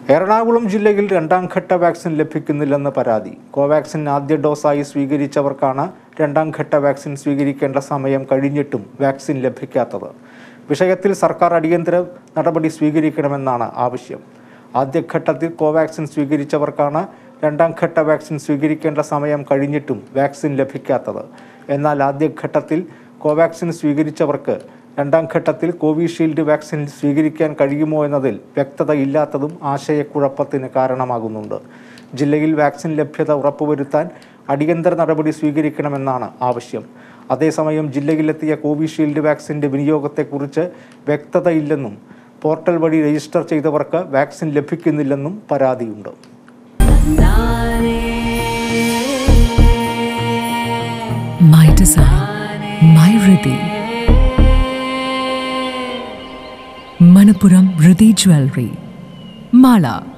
എറണാകുളം ജില്ലയിൽ രണ്ടാം ഘട്ട വാക്സിൻ ലഭിക്കുന്നില്ലെന്ന് പരാതി കോവാക്സിൻ ആദ്യ ഡോസായി സ്വീകരിച്ചവർക്കാണ് രണ്ടാം ഘട്ട വാക്സിൻ സ്വീകരിക്കേണ്ട സമയം കഴിഞ്ഞിട്ടും വാക്സിൻ ലഭിക്കാത്തത് വിഷയത്തിൽ സർക്കാർ അടിയന്തര നടപടി സ്വീകരിക്കണമെന്നാണ് ആവശ്യം ആദ്യഘട്ടത്തിൽ കോവാക്സിൻ സ്വീകരിച്ചവർക്കാണ് രണ്ടാം ഘട്ട വാക്സിൻ സ്വീകരിക്കേണ്ട സമയം കഴിഞ്ഞിട്ടും വാക്സിൻ ലഭിക്കാത്തത് എന്നാൽ ആദ്യഘട്ടത്തിൽ കോവാക്സിൻ സ്വീകരിച്ചവർക്ക് രണ്ടാം ഘട്ടത്തിൽ കോവിഷീൽഡ് വാക്സിൻ സ്വീകരിക്കാൻ കഴിയുമോ എന്നതിൽ വ്യക്തതയില്ലാത്തതും ആശയക്കുഴപ്പത്തിന് കാരണമാകുന്നുണ്ട് ജില്ലയിൽ വാക്സിൻ ലഭ്യത ഉറപ്പുവരുത്താൻ അടിയന്തര നടപടി സ്വീകരിക്കണമെന്നാണ് ആവശ്യം അതേസമയം ജില്ലയിലെത്തിയ കോവിഷീൽഡ് വാക്സിൻ്റെ വിനിയോഗത്തെക്കുറിച്ച് വ്യക്തതയില്ലെന്നും പോർട്ടൽ വഴി രജിസ്റ്റർ ചെയ്തവർക്ക് വാക്സിൻ ലഭിക്കുന്നില്ലെന്നും പരാതിയുണ്ട് My design, my Riddhi. Manapuram Riddhi Jewelry. Mala.